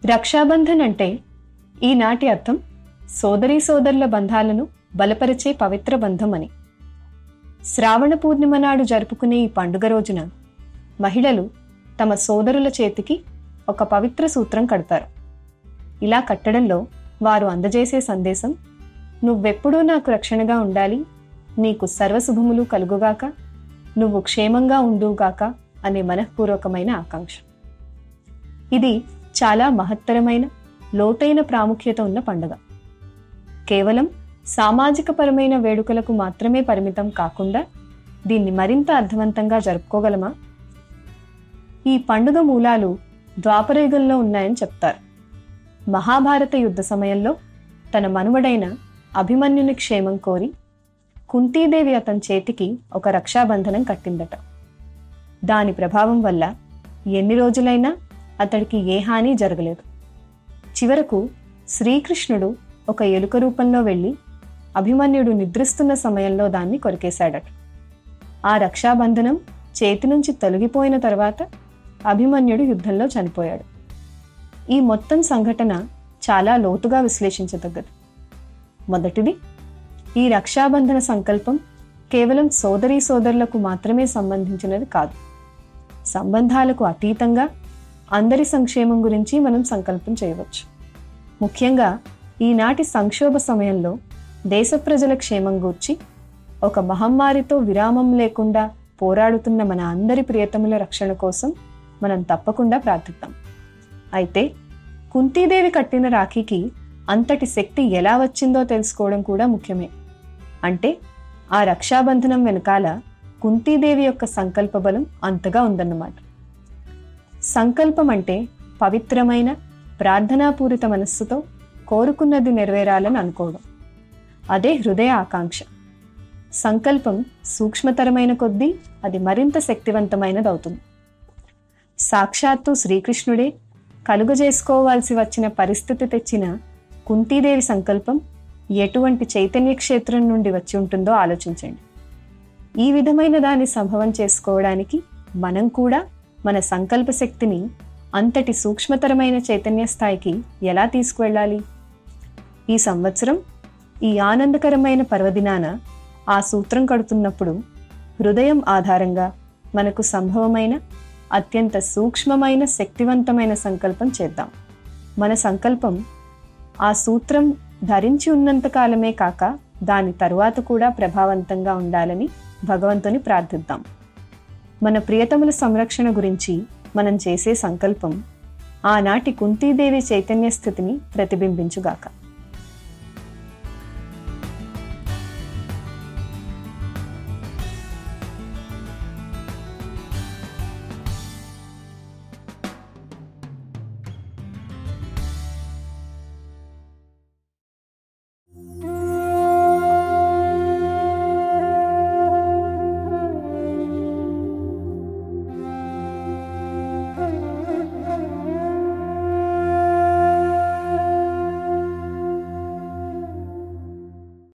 రక్షాబంధన్ అంటే ఈనాటి అర్థం సోదరీ సోదరుల బంధాలను బలపరిచే పవిత్ర బంధం అని శ్రావణ పూర్ణిమ నాడు జరుపుకునే ఈ పండుగ రోజున మహిళలు తమ సోదరుల చేతికి ఒక పవిత్ర సూత్రం కడతారు ఇలా కట్టడంలో వారు అందజేసే సందేశం నువ్వెప్పుడూ నాకు రక్షణగా ఉండాలి నీకు సర్వశుభములు కలుగుగాక నువ్వు క్షేమంగా ఉండుగాక అనే మనఃపూర్వకమైన ఆకాంక్ష ఇది చాలా మహత్తరమైన లోతైన ప్రాముఖ్యత ఉన్న పండుగ కేవలం సామాజిక పరమైన వేడుకలకు మాత్రమే పరిమితం కాకుండా దీన్ని మరింత అర్థవంతంగా జరుపుకోగలమా ఈ పండుగ మూలాలు ద్వాపరయుగంలో ఉన్నాయని చెప్తారు మహాభారత యుద్ధ సమయంలో తన మనుమడైన అభిమన్యుని క్షేమం కోరి కుంతీదేవి అతని చేతికి ఒక రక్షాబంధనం కట్టిందట దాని ప్రభావం వల్ల ఎన్ని రోజులైనా అతడికి ఏ హాని జరగలేదు చివరకు శ్రీకృష్ణుడు ఒక ఎలుక రూపంలో వెళ్ళి అభిమన్యుడు నిద్రిస్తున్న సమయంలో దాన్ని కొరికేశాడట ఆ రక్షాబంధనం చేతి నుంచి తొలగిపోయిన తర్వాత అభిమన్యుడు యుద్ధంలో చనిపోయాడు ఈ మొత్తం సంఘటన చాలా లోతుగా విశ్లేషించదగ్గది మొదటిది ఈ రక్షాబంధన సంకల్పం కేవలం సోదరీ సోదరులకు మాత్రమే సంబంధించినది కాదు సంబంధాలకు అతీతంగా అందరి సంక్షేమం గురించి మనం సంకల్పం చేయవచ్చు ముఖ్యంగా ఈనాటి సంక్షోభ సమయంలో దేశ ప్రజల క్షేమం గూర్చి ఒక మహమ్మారితో విరామం లేకుండా పోరాడుతున్న మన అందరి ప్రియతముల రక్షణ కోసం మనం తప్పకుండా ప్రార్థిద్దాం అయితే కుంతీదేవి కట్టిన రాఖీకి అంతటి శక్తి ఎలా వచ్చిందో తెలుసుకోవడం కూడా ముఖ్యమే అంటే ఆ రక్షాబంధనం వెనకాల కుంతీదేవి యొక్క సంకల్ప బలం అంతగా ఉందన్నమాట సంకల్పం అంటే పవిత్రమైన ప్రార్థనాపూరిత మనస్సుతో కోరుకున్నది నెరవేరాలని అనుకోవడం అదే హృదయ ఆకాంక్ష సంకల్పం సూక్ష్మతరమైన కొద్దీ అది మరింత శక్తివంతమైనది అవుతుంది సాక్షాత్తు శ్రీకృష్ణుడే కలుగజేసుకోవాల్సి వచ్చిన పరిస్థితి తెచ్చిన కుంతీదేవి సంకల్పం ఎటువంటి చైతన్య క్షేత్రం నుండి వచ్చి ఉంటుందో ఆలోచించండి ఈ విధమైన దాన్ని సంభవం చేసుకోవడానికి మనం కూడా మన సంకల్ప శక్తిని అంతటి సూక్ష్మతరమైన చైతన్య స్థాయికి ఎలా తీసుకువెళ్ళాలి ఈ సంవత్సరం ఈ ఆనందకరమైన పర్వదినాన ఆ సూత్రం కడుతున్నప్పుడు హృదయం ఆధారంగా మనకు సంభవమైన అత్యంత సూక్ష్మమైన శక్తివంతమైన సంకల్పం చేద్దాం మన సంకల్పం ఆ సూత్రం ధరించి ఉన్నంత కాలమే కాక దాని తరువాత కూడా ప్రభావవంతంగా ఉండాలని భగవంతుని ప్రార్థిద్దాం మన ప్రియతముల సంరక్షణ గురించి మనం చేసే సంకల్పం ఆనాటి కుంతీదేవి చైతన్య స్థితిని ప్రతిబింబించుగాక